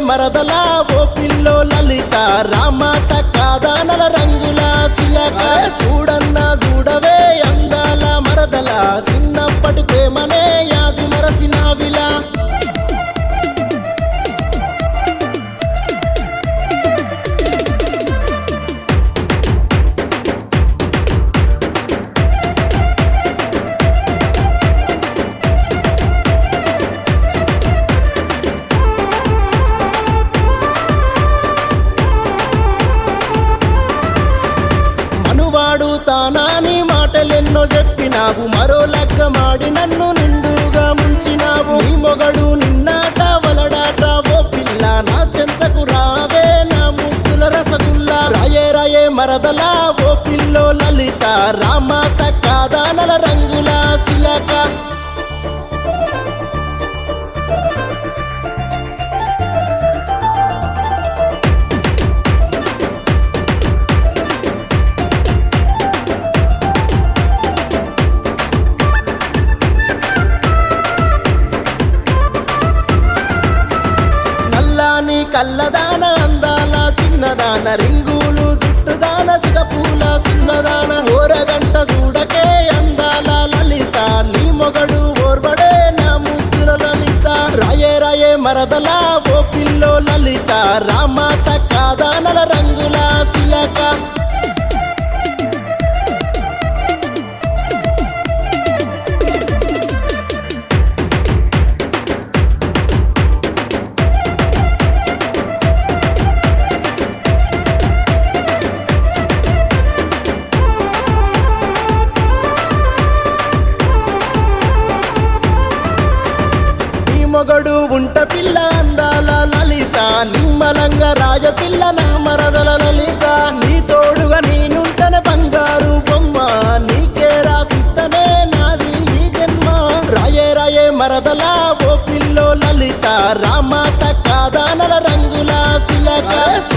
మరదలా ఓ పిల్లో లలిత రామ సకాదానల రంగుల శిలక చూడన్న చూడవే అందాల మరదల చిన్నప్పటి ప్రేమనే యాది మరసిన విలా మనువాడు తానాని మాటలెన్నో చెప్పినావు మరో లెక్క మాడి నన్ను నిండుగా ముంచినావు నీ మొగడు నిన్నాట వలడాట ఓ పిల్ల నా చెంతకు రావే నా ముద్దుల రసగుల్లా రాయే రాయే మరదలా ఓ పిల్లో లలిత రామ సకాదానల రంగుల శిలక నల్లాని కల్లదాన అందాల చిన్నదాన రింగులు జుట్టుదాన సిగపూల చిన్నదాన ఓరగంట చూడకే అందాల లలిత నీ మొగడు ఓర్వడే నా ముద్దుల లలిత రాయే రాయే మరదలా ఓ పిల్లో లలిత రామ సకాదానల రంగుల శిలక నీ మొగడు ఉంట పిల్ల అందాల లలిత నిమ్మలంగా రాజపిల్ల నా మరదల లలిత నీ తోడుగా నేనుంటన బంగారు బొమ్మ నీకే రాసిస్తనే నాది ఈ జన్మ రాయే రాయే మరదలా ఓ పిల్లో లలిత రామ సకాదానల రంగుల శిలక